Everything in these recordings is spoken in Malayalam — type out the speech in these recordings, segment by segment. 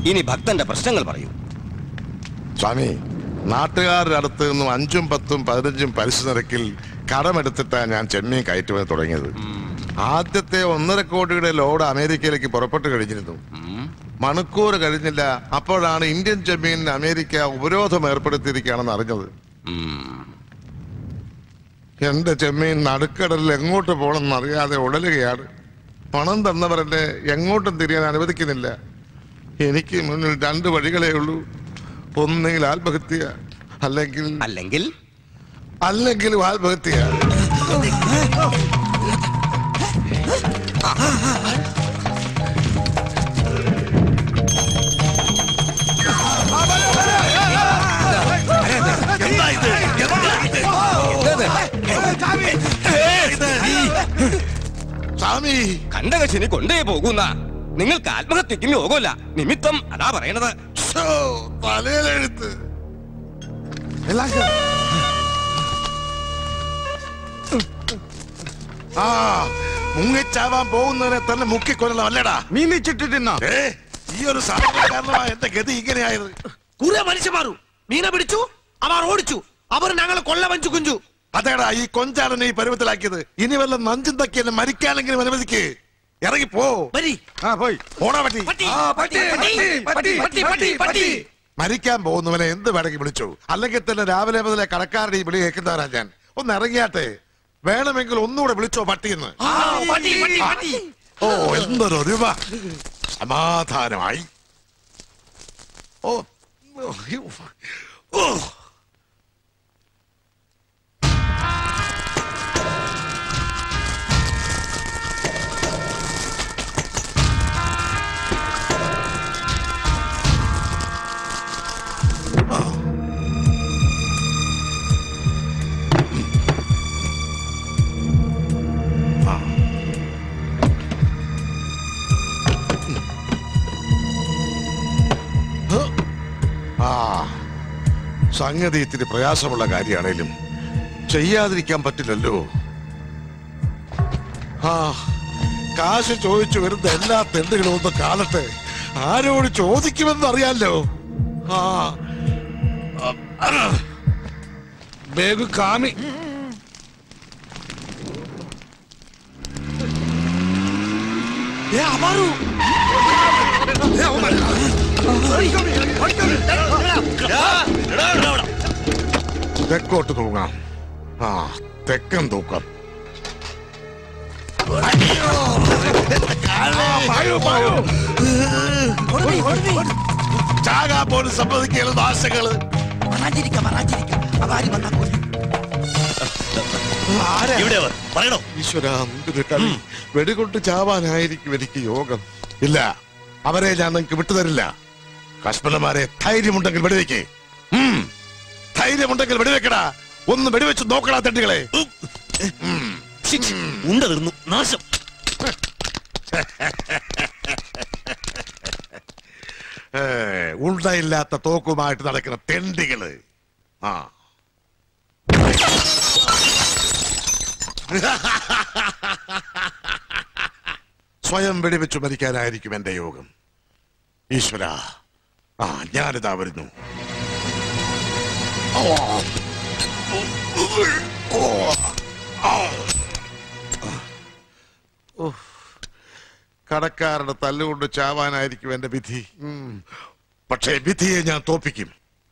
ഇനി ഭക്തന്റെ പ്രശ്നങ്ങൾ പറയൂ സ്വാമി നാട്ടുകാരുടെ അടുത്ത് നിന്നും അഞ്ചും പത്തും പതിനഞ്ചും പലിശ നിരക്കിൽ കടമെടുത്തിട്ടാണ് ഞാൻ ചെമ്മീൻ കയറ്റുമതി തുടങ്ങിയത് ആദ്യത്തെ ഒന്നര കോടിയുടെ ലോഡ് അമേരിക്കയിലേക്ക് പുറപ്പെട്ടു കഴിഞ്ഞിരുന്നു മണിക്കൂർ കഴിഞ്ഞില്ല അപ്പോഴാണ് ഇന്ത്യൻ ചെമ്മീനിന് അമേരിക്ക ഉപരോധം ഏർപ്പെടുത്തിയിരിക്കുകയാണെന്ന് അറിഞ്ഞത് എന്റെ ചെമ്മീൻ നടുക്കടലിൽ എങ്ങോട്ട് പോകണമെന്ന് അറിയാതെ ഉടലുകയാണ് പണം തന്നവരെന്നെ എങ്ങോട്ടും തിരിയാൻ അനുവദിക്കുന്നില്ല എനിക്ക് മുന്നിൽ രണ്ട് വഴികളേ ഉള്ളൂ ഒന്നെങ്കിൽ ആത്മഹത്യ അല്ലെങ്കിൽ അല്ലെങ്കിൽ അല്ലെങ്കിൽ ആത്മഹത്യ സ്വാമി കണ്ടകശിനി കൊണ്ടേ പോകുന്ന നിങ്ങൾക്ക് ആത്മഹത്യക്കും യോഗമില്ല നിമിത്തം അതാ പറയണത് ഛോ, തലയിലെഴുത്ത് എല്ലാം കേ- ആ മുങ്ങിച്ചാവാൻ പോകുന്നവനെ തന്നെ മുക്കിക്കൊല്ലണം അല്ലേടാ മീനിച്ചിട്ട് തിന്നോ ഏ ഈ ഒരു സാധനം കാരണമാ എന്റെ ഗതി ഇങ്ങനെയായത് കുറെ മനുഷ്യന്മാരു മീനെ പിടിച്ചു അവർ ഓടിച്ചു അവർ ഞങ്ങളെ കൊല്ല വഞ്ചു കുഞ്ചു അതേടാ ഈ കൊഞ്ചാടനെ ഈ പരുവത്തിലാക്കിയത് ഇനി വല്ല നഞ്ചും തക്കിയെല്ലാം മരിക്കാനെങ്കിലും അനുവദിക്ക് ഇറങ്ങി പോ വരി ആ പോയി പോടാ പറ്റി പട്ടി പട്ടി പട്ടി പട്ടി പട്ടി പട്ടി മരിക്കാൻ പോകുന്നവനെ എന്ത് വേണമെങ്കിൽ വിളിച്ചു അല്ലെങ്കിൽ തന്നെ രാവിലെ മുതലേ കടക്കാരുടെ ഈ വിളി കേൾക്കുന്നവരാ ഞാൻ ഒന്ന് ഇറങ്ങിയാട്ടെ വേണമെങ്കിൽ ഒന്നുകൂടെ വിളിച്ചോ പട്ടിയെന്ന് ആ, പട്ടി പട്ടി പട്ടി ഓ എന്തൊരു ഒരുമ സമാധാനമായി ഓ ഓ ആ സംഗതി ഇത്തിരി പ്രയാസമുള്ള കാര്യമാണേലും ചെയ്യാതിരിക്കാൻ പറ്റില്ലല്ലോ ആ കാശ് ചോദിച്ചു വരുന്ന എല്ലാ തെണ്ടുകളും ഒന്ന് കാണട്ടെ ആരോട് ചോദിക്കുമെന്ന് അറിയാലോ ആ ಬೇಗ ಕಾಮಿ ഏ അമാരു തെക്കോട്ട് തൂങ്ങാം ആ തെക്കൻ തൂക്കം ചാകാ പോലും സമ്മതിക്കുന്ന ദാശകള് മറാഞ്ചിരിക്ക മറാഞ്ചിരിക്ക അതാരി വന്നാ കൊല്ലും പറയണോ ഈശ്വര എന്തൊരു കളി വെടികൊണ്ട് ചാവാനായിരിക്കും എനിക്ക് യോഗം ഇല്ല അവരെ ഞാൻ നിങ്ങൾക്ക് വിട്ടുതരില്ല കശ്മലന്മാരെ ധൈര്യമുണ്ടെങ്കിൽ വെടിവെക്ക് ഉം. ധൈര്യമുണ്ടെങ്കിൽ വെടിവെക്കടാ ഒന്ന് വെടിവെച്ച് നോക്കടാ തെണ്ടുകളെ ഉണ്ട തീർന്നു നാശം ഏ, ഉണ്ടയില്ലാത്ത തോക്കുമായിട്ട് നടക്കുന്ന തെണ്ടികള് ആ സ്വയം വെടിവെച്ചു മരിക്കാനായിരിക്കും എന്റെ യോഗം ഈശ്വര ആ ഞാനിതാ വരുന്നു ഓ. ഓ. ആ. ഉഫ്. കടക്കാരുടെ തല്ലുകൊണ്ട് ചാവാനായിരിക്കും എന്റെ വിധി ഉം. പക്ഷേ വിധിയെ ഞാൻ തോപ്പിക്കും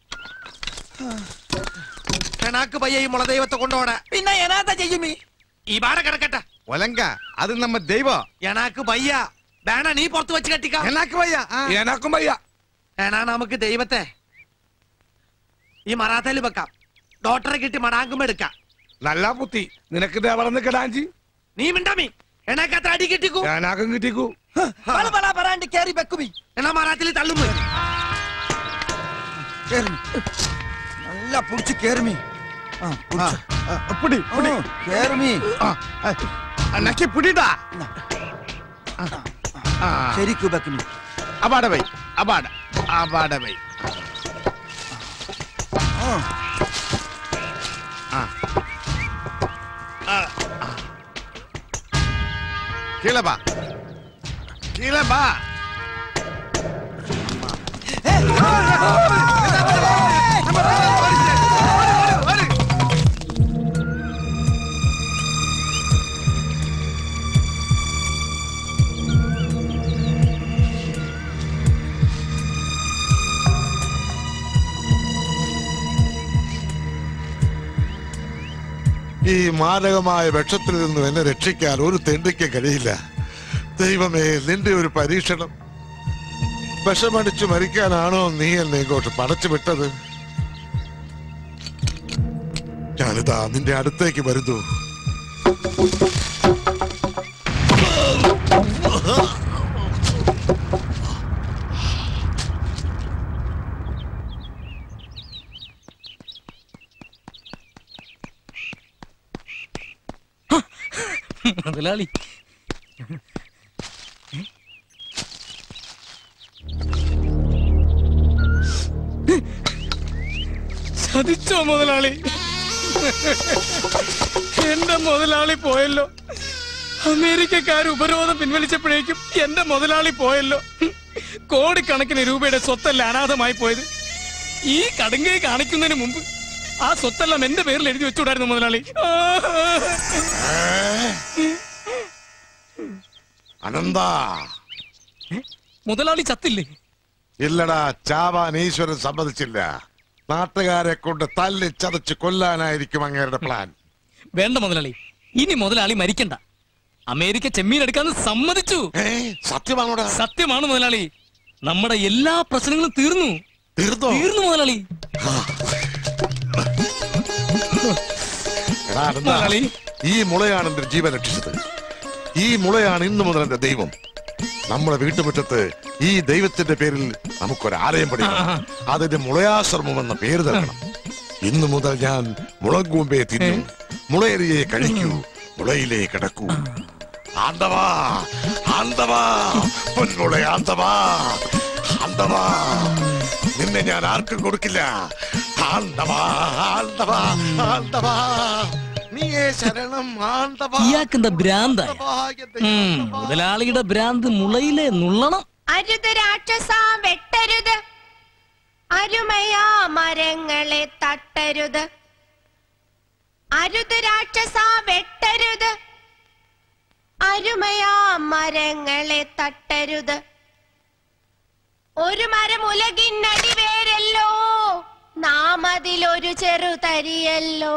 എനാക്ക് പയ്യ ഈ മുളദൈവത്തെ കൊണ്ടോടെ പിന്നെ എനാത്ത ചെയ്യുമീ ഈ ബാട കിടക്കട്ടെ ಒಲಂಗ ಅದು ನಮ್ಮ ದೈವ എനാക്ക് പയ്യ വേണ നീ പുറത്ത് വെച്ച് കെട്ടിക്കാം ಎನಾಕು ಭಯ್ಯ ಎನಾಕು ಭಯ್ಯ ഏനാ നമുക്ക് ദൈവത്തെ ഈ മറാത്തയിൽ വെക്കാം ഡോക്ടറെ കിട്ടി മടാങ്കുമ്പോ എടുക്കാം നല്ല കുത്തി നിനക്ക് വളർന്ന് കിടാഞ്ചി നീ മിണ്ടാമി എനക്ക് അത്ര അടി കിട്ടിക്കൂ ഞാനാക്കും കിട്ടിക്കൂ പല പല പരാണ്ട് കേറി വെക്കുമി എന്നാ മറാത്തിൽ തള്ളുമ്പോ നല്ല പുടിച്ച് കേറുമീ പിടി പിടി കേറുമീ നക്കി പിടിടാ ശരിക്കു വെക്കുമീ അപാട വൈ അപാട അപാട വൈ കീഴെ ബാ കീഴെ ബാ ഈ മാരകമായ വിഷത്തിൽ നിന്നും എന്നെ രക്ഷിക്കാൻ ഒരു തെണ്ടിക്ക് കഴിയില്ല ദൈവമേ നിന്റെ ഒരു പരീക്ഷണം വിഷമടിച്ചു മരിക്കാനാണോ നീ എന്നെ ഇങ്ങോട്ട് പടച്ചു വിട്ടത് ഞാനിതാ നിന്റെ അടുത്തേക്ക് വരുന്നു മുതലാളി ചതിച്ചോ മുതലാളി എന്റെ മുതലാളി പോയല്ലോ അമേരിക്കക്കാർ ഉപരോധം പിൻവലിച്ചപ്പോഴേക്കും എന്റെ മുതലാളി പോയല്ലോ കോടിക്കണക്കിന് രൂപയുടെ സ്വത്തല്ല അനാഥമായി പോയത് ഈ കടുങ്കൈ കാണിക്കുന്നതിന് മുമ്പ് ആ സ്വത്തെല്ലാം എന്റെ പേരിൽ എഴുതി വെച്ചുകൂടായിരുന്നു മുതലാളി അനന്താ മുതലാളി ചത്തില്ലേ ഇല്ലടാ ചാവാൻ ഈശ്വരൻ സമ്മതിച്ചില്ല നാട്ടുകാരെ കൊണ്ട് തല്ലി ചതച്ച് കൊല്ലാനായിരിക്കും അങ്ങേരുടെ പ്ലാൻ വേണ്ട മുതലാളി ഇനി മുതലാളി മരിക്കണ്ട അമേരിക്ക ചെമ്മീൻ എടുക്കാന്ന് സമ്മതിച്ചു ഏ സത്യമാണോടാ സത്യമാണ് മുതലാളി നമ്മുടെ എല്ലാ പ്രശ്നങ്ങളും തീർന്നു തീർന്നോ തീർന്നു മുതലാളി എടാ, അനന്താ, മുതലാളി. ഈ മുളയാണ് എന്റെ ജീവൻ രക്ഷിച്ചത് ഈ മുളയാണ് ഇന്നു മുതൽ എന്റെ ദൈവം നമ്മുടെ വീട്ടുമുറ്റത്ത് ഈ ദൈവത്തിന്റെ പേരിൽ നമുക്കൊരു ആലയം പണിയണം അതിന് മുളയാശ്രമം എന്ന പേര് നൽകണം ഇന്നു മുതൽ ഞാൻ മുളങ്കൂമ്പയെ തിന്നും മുളയരിയെ കഴിക്കൂ മുളയിലേ കിടക്കൂ ആണ്ടവാ ആണ്ടവാ പൊന്മുള ആണ്ടവാ ആണ്ടവാ നിന്നെ ഞാൻ ആർക്കും കൊടുക്കില്ല ആണ്ടവാ ആണ്ടവാ ആണ്ടവാ നീയേ ശരണം ആണ്ടവാ ഇയാക്കെന്താ ഭ്രാന്തായ ആണ്ടവാ, എന്റെ ഉം, ആണ്ടവാ. മുതലാളിയുടെ ഭ്രാന്ത് മുളയിലെ നുള്ളണം അരുത് രാക്ഷസ വെട്ടരുത് അരുമയാ മരങ്ങളെ തട്ടരുത് അരുത് രാക്ഷസ വെട്ടരുത് അരുമയാ മരങ്ങളെ തട്ടരുത് ഒരു മരം ഉലകിന്നടി വേരല്ലോ നാം അതിലൊരു ചെറുതരിയല്ലോ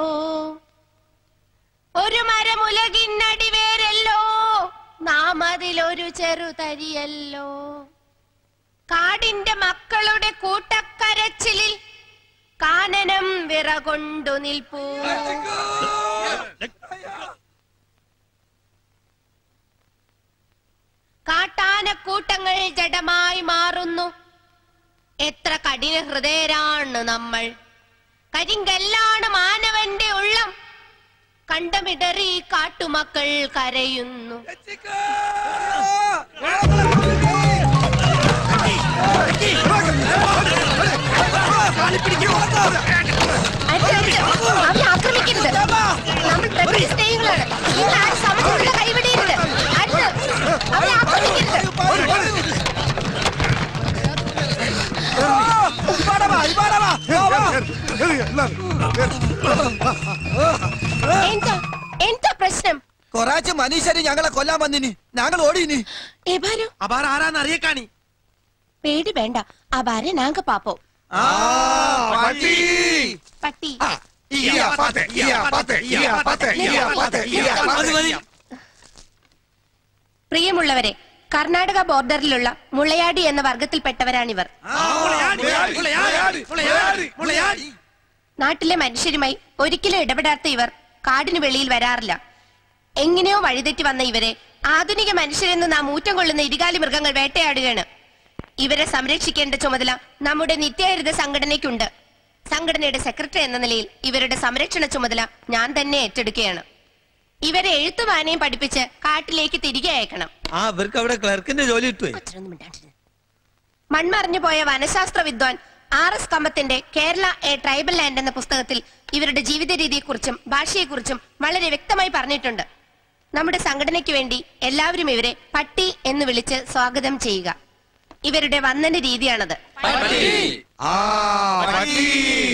ഒരു മരം ഉലകിന്നടി വേരല്ലോ നാം അതിലൊരു ചെറുതരിയല്ലോ കാടിന്റെ മക്കളുടെ കൂട്ടക്കരച്ചിലിൽ കാനനം വിറകൊണ്ടു നിൽപ്പൂ കാട്ടാനക്കൂട്ടങ്ങൾ ജഡമായി മാറുന്നു എത്ര കഠിന ഹൃദയരാണ് നമ്മൾ കരിങ്കല്ലാണ് മാനവന്റെ ഉള്ളം കണ്ടമിടറി കാട്ടുമക്കൾ കരയുന്നു അരുത്, അരുത്. അവരെ ആക്രമിക്കരുത് നമ്മൾ പ്രകൃതി സ്നേഹികളാണ് നിങ്ങൾ ആരും സമചിത്തത കൈവിടരുത് അരുത് അവരെ ആക്രമിക്കരുത് എന്താ എന്താ പ്രശ്നം കൊറാച്ച് മനുഷ്യര് ഞങ്ങളെ കൊല്ലാൻ വന്നിനി ഞങ്ങൾ ഓടിനി ഏബാരു അപാര ആരാന്ന് അറിയക്കാണി പേടി വേണ്ട ആ ഭാര്യ നാങ്ക പാപ്പോ പട്ടി. പട്ടി ഇയ്യാ, പാത്തെ, ഇയ്യാ, പാത്തെ, ഇയ്യാ, പാത്തെ, ഇയ്യാ, പാത്തെ, ഇയ്യാ, പാത്തെ. പ്രിയമുള്ളവരെ കർണാടക ബോർഡറിലുള്ള മുളയാടി എന്ന വർഗത്തിൽപ്പെട്ടവരാണിവർ നാട്ടിലെ മനുഷ്യരുമായി ഒരിക്കലും ഇടപെടാത്ത ഇവർ കാടിനു വെളിയിൽ വരാറില്ല എങ്ങനെയോ വഴിതെറ്റി വന്ന ഇവരെ ആധുനിക മനുഷ്യരെന്ന് നാം ഊറ്റം കൊള്ളുന്ന ഇരുകാലി മൃഗങ്ങൾ വേട്ടയാടുകയാണ് ഇവരെ സംരക്ഷിക്കേണ്ട ചുമതല നമ്മുടെ നിത്യഹരിത സംഘടനയ്ക്കുണ്ട് സംഘടനയുടെ സെക്രട്ടറി എന്ന നിലയിൽ ഇവരുടെ സംരക്ഷണ ചുമതല ഞാൻ തന്നെ ഏറ്റെടുക്കുകയാണ് ഇവരെ എഴുത്തുവാനയും പഠിപ്പിച്ച് കാട്ടിലേക്ക് തിരികെ അയക്കണം ആ അവർക്ക് അവിടെ ക്ലർക്കിന്റെ ജോലി കിട്ടുവേ അച്ഛനൊന്നും മിണ്ടാണ്ടിരുന്ന്. മൺമറഞ്ഞു പോയ വനശാസ്ത്ര വിദ്വാൻ ആർ എസ് കമ്മത്തിന്റെ കേരള എ ട്രൈബൽ ലാൻഡ് എന്ന പുസ്തകത്തിൽ ഇവരുടെ ജീവിത രീതിയെക്കുറിച്ചും ഭാഷയെക്കുറിച്ചും വളരെ വ്യക്തമായി പറഞ്ഞിട്ടുണ്ട് നമ്മുടെ സംഘടനയ്ക്ക് വേണ്ടി എല്ലാവരും ഇവരെ പട്ടി എന്ന് വിളിച്ച് സ്വാഗതം ചെയ്യുക ഇവരുടെ വന്നന്റെ രീതിയാണത് ആ പട്ടി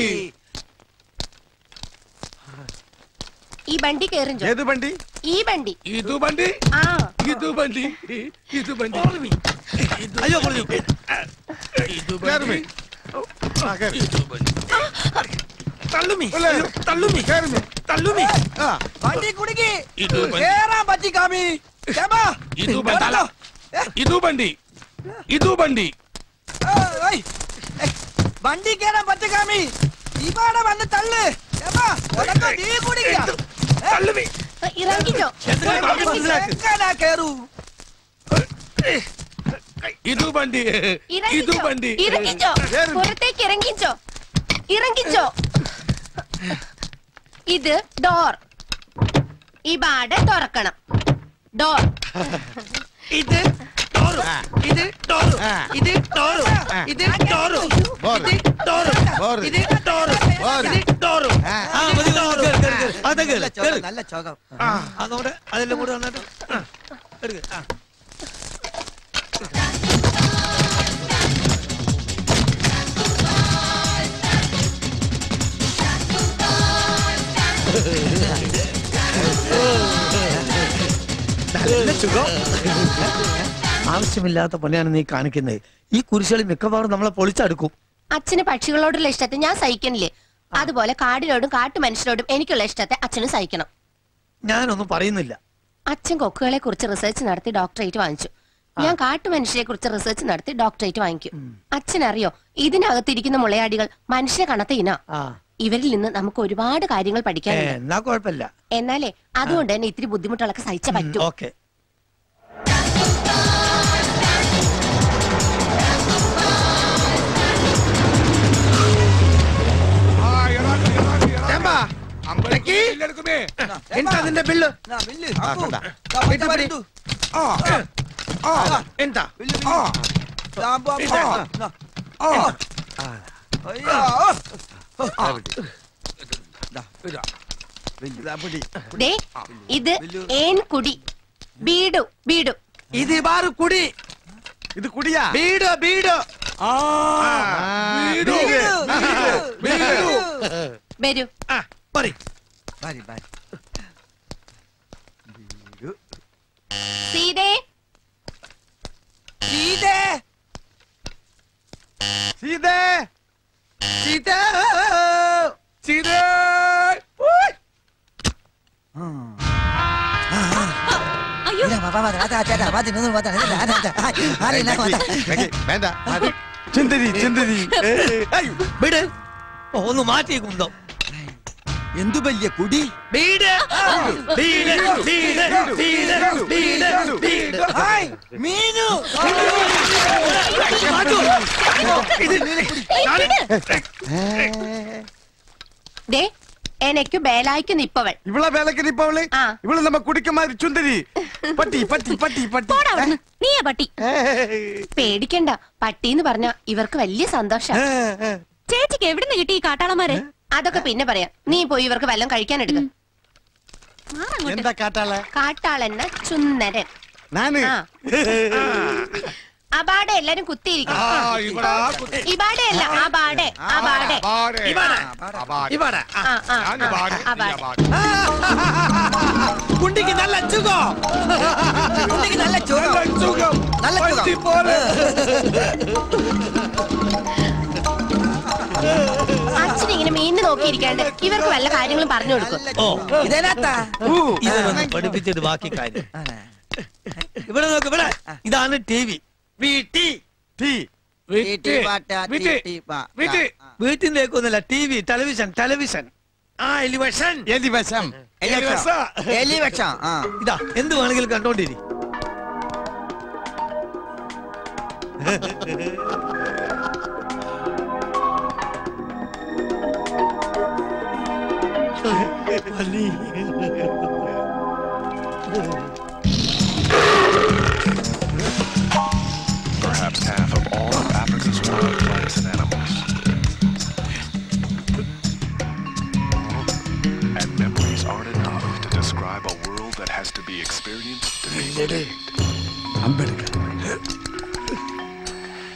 ഈ ബണ്ടി കേറിഞ്ചോ ഏത് വണ്ടി ഈ ബണ്ടി ഇത് വണ്ടി ആ ഇത് വണ്ടി ഇത് വണ്ടി അയ്യോ പറഞ്ഞു ഇത് വണ്ടി ആ, കേറ്. തള്ളുമി അല്ലേ? തള്ളുമി കേറുന്നു. തള്ളുമി ആ, വണ്ടി കുടുങ്ങി ഇത് വണ്ടി കേറാൻ പറ്റി കാമി കേമാ. ഇത് വണ്ടി കേറല്ലോ. ഏ, ഇത് വണ്ടി ഇത് വണ്ടി ആ, ഏയ്. ഏയ്, വണ്ടി കേറാൻ പറ്റ കാമി ഇവിടെ വന്ന് തള്ളു കേമാ, ഉടനെ നീ കുടുങ്ങിയ. ഏ, തള്ളുമി ഇറങ്ങിക്കോ എങ്ങനെ കേറൂ ഇത് വണ്ടി ഇത് ഇറങ്ങിച്ചോ വണ്ടി ഇറങ്ങിച്ചോ കേറ്. പുറത്തേക്ക് ഇറങ്ങിച്ചോ ഇറങ്ങിച്ചോ ഇത് ഡോർ ഈ ബാഡ് തുറക്കണം ഡോർ ഇത് ഡോറ് ഇത് ഡോറ് ഇത് ഡോറ് ഇത് ഡോറ് ഇത് ഡോറ് ഇത് ഡോറ് ഇത് ഡോറ് ആ മതി ഡോറ് അതെ നല്ല ചോകം, നല്ല ചോകം അതോടെ അതെല്ലാം കൂടെ വന്നിട്ട് ആ, എടുക്ക്. ആ. നല്ല സുഖം ആവശ്യമില്ലാത്ത പണിയാണ് നീ കാണിക്കുന്നത് ഈ കുരിശളി മിക്കവാറും നമ്മളെ പൊളിച്ചടുക്കും അച്ഛന് പക്ഷികളോടുള്ള ഇഷ്ടത്തെ ഞാൻ സഹിക്കണില്ലേ അതുപോലെ കാടിനോടും കാട്ടു മനുഷ്യരോടും എനിക്കുള്ള ഇഷ്ടത്തെ അച്ഛനും സഹിക്കണം ഞാനൊന്നും പറയുന്നില്ല അച്ഛൻ കൊക്കുകളെ കുറിച്ച് റിസർച്ച് നടത്തി ഡോക്ടറേറ്റ് വാങ്ങിച്ചു ഞാൻ കാട്ടുമനുഷ്യരെ കുറിച്ച് റിസർച്ച് നടത്തി ഡോക്ടറേറ്റ് വാങ്ങിക്കും അച്ഛനറിയോ ഇതിനകത്തിരിക്കുന്ന മുളയാടികൾ മനുഷ്യ കണത്ത ഇന ആ ഇവരിൽ നിന്ന് നമുക്ക് ഒരുപാട് കാര്യങ്ങൾ ഏ, പഠിക്കാനുണ്ട് എന്നാ കുഴപ്പമില്ല എന്നാലേ അതുകൊണ്ട് തന്നെ ഇത്തിരി ബുദ്ധിമുട്ടുകളൊക്കെ സഹിച്ച പറ്റൂ ഓക്കെ ആ, ഇറാക്ക്, ഇറാക്ക്, ഇറാക്ക്. ചേമ്പാ, അമ്പലക്ക് ബില്ലെടുക്കുമേ. എന്താ നിന്റെ ബില്ല് നാ, വില്ല്, ആക്കൂ. ദാ, പൈസ വരുന്നു. ആ, ആ, എന്താ വില്ല്, ആ, വില്ല്. ദാ, ബോ, ബോ. ആ. നാ. ആ. അയ്യോ. ഇതാ, ഇതാ പിടി. ദേ ഇത് ഏൻ കുടി ബീഡു ബീഡു ഇത് ബാറ് കുടി ഇത് കുടിയാ വീട് വീട് ആ, വീട്. വീട്. വരൂ ആ പറ ബാരി, ബാരി. സീതേ സീതേ. സീതേ സീത സീതേ ഇതാ, വാ, വാ, വാ, വാ, വാ, ചേട്ടാ, വാ, തിന്നു, വാ, തിന്നു, വാ, വാ, വാ. ആരെയില്ല, വാ, വാ. വേണ്ട ചിന്തരി ചിന്തരി വീട് ഓ, ഒന്ന് മാറ്റി കുന്തോ എന്തു വലിയ കുടി വീട് വീട് വീട് വീട് വീട് വീട് ഹായ് മീനു ദേ എനക്ക് ബേലായിക്ക് നിപ്പവൾ ഇവളെ വേലക്ക് നിപ്പവള് ആ. ഇവള് നമ്മ കുടിക്കമാതിരി ചുന്തരി പട്ടി പട്ടി പട്ടി പട്ടി നീയാ പട്ടി പേടിക്കണ്ട പട്ടിന്ന് പറഞ്ഞ ഇവർക്ക് വലിയ സന്തോഷം ചേച്ചിക്ക് എവിടുന്ന് കിട്ടി ഈ കാട്ടാളന്മാരെ അതൊക്കെ പിന്നെ പറയാം നീ പോയി ഇവർക്ക് വല്ലതും കഴിക്കാൻ എടുക്ക എന്താ കാട്ടാളെ കാട്ടാളെന്ന ചുന്നരൻ നാന് ആ അബാടെ എല്ലാരും കുത്തിയിരിക്കും ആ, ഇവടാ കുത്തി. ഇബാടെ അല്ല അബാടെ അബാടെ ബാടെ. ഇവടെ. ആ, ബാടെ. ഇവിടെ ആ ആ ഞാൻ ബാടെ, ആ, നീ അബാടെ ബാടെ. കുണ്ടിക്ക് നല്ല സുഖം കുട്ടിക്ക് നല്ല ചോകം നല്ല സുഖം. നല്ല സുഖം. പട്ടി പോലെ. അച്ഛൻ ഇങ്ങനെ മീനിന് നോക്കിയിരിക്കാണ്ട് ഇവർക്ക് വല്ല കാര്യങ്ങളും പറഞ്ഞു കൊടുക്കും ഓ ഇതേനാത്താ ഇതൊന്ന് പഠിപ്പിച്ചിട്ട് ബാക്കി കാര്യം ഇവിടെ നോക്ക് ഇവിടെ ഇതാണ് ടി വി വീട്ടി ടീ. വിറ്റ്. വിറ്റ്. വിറ്റ്. വീട്ടിൽ നിൽക്കുന്നില്ല ടി വി ടെലിവിഷൻ ടെലിവിഷൻ ആ എലിവേഷൻ എലിവശം. എലിവശ. എലി വെച്ചാ ആ ഇതാ എന്ത് വേണമെങ്കിലും കണ്ടോണ്ടിരി perhaps half of all of Africa's wild plants and animals. And memories aren't enough to describe a world that has to be experienced to be believed.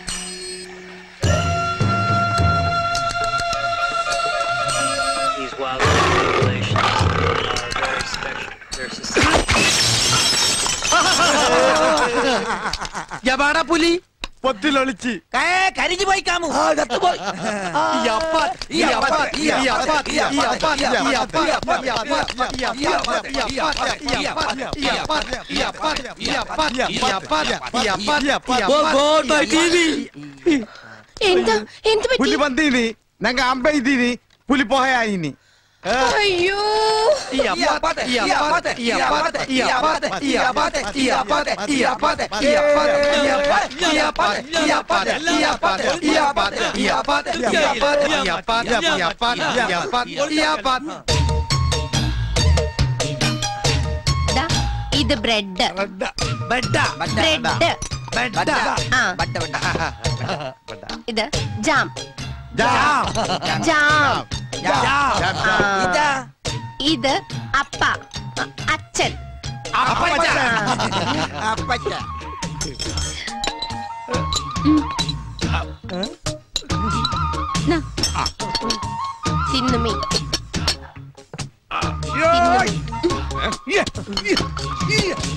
ജപാട പുലി പൊത്തിലൊളിച്ച് കേ കരിഞ്ഞു പോയി കാമു ചത്തുപോയി ഈ അപ്പ ഈ അപ്പ ഈ അപ്പ ഈ അപ്പ ഈ അപ്പ ഈ അപ്പ ഈ അപ്പ ഈ അപ്പ ഈ അപ്പ ഈ അപ്പ ഈ അപ്പ ഈ അപ്പ ഈ അപ്പ ഈ അപ്പ ഈ അപ്പ ഈ അപ്പ ഈ അപ്പ Oh God, my TV. എന്താ എന്ത് പറ്റി പുലി ಬಂದೀನಿ ನಂಗೆ ಅಂಬೆ ಇದ್ದೀನಿ പുലി പോയായിനി അയ്യോ ഈ അപ്പ ഈ അപ്പ ഈ അപ്പ ഈ അപ്പ ഈ അപ്പ ഈ അപ്പ ഈ അപ്പ ഈ അപ്പ ഈ അപ്പ ഈ അപ്പ ഈ അപ്പ ഈ അപ്പ ഈ അപ്പ ഈ അപ്പ ഈ അപ്പ ഈ അപ്പ ഈ അപ്പ ഈ അപ്പ ഈ അപ്പ ദാ, ഇത് ബ്രെഡ് ബെഡ ബ്രെഡ് ബഡ്ഡ. ആ ബഡ്ഡ, ബഡ്ഡ. ഇത് ജാം ജാം ജാം ജാം. ആ. ഇതാ ഇത് അപ്പ അ- അച്ഛൻ അപ്പച്ച അപ്പച്ച നാ. തിന്നുമീ യോയ്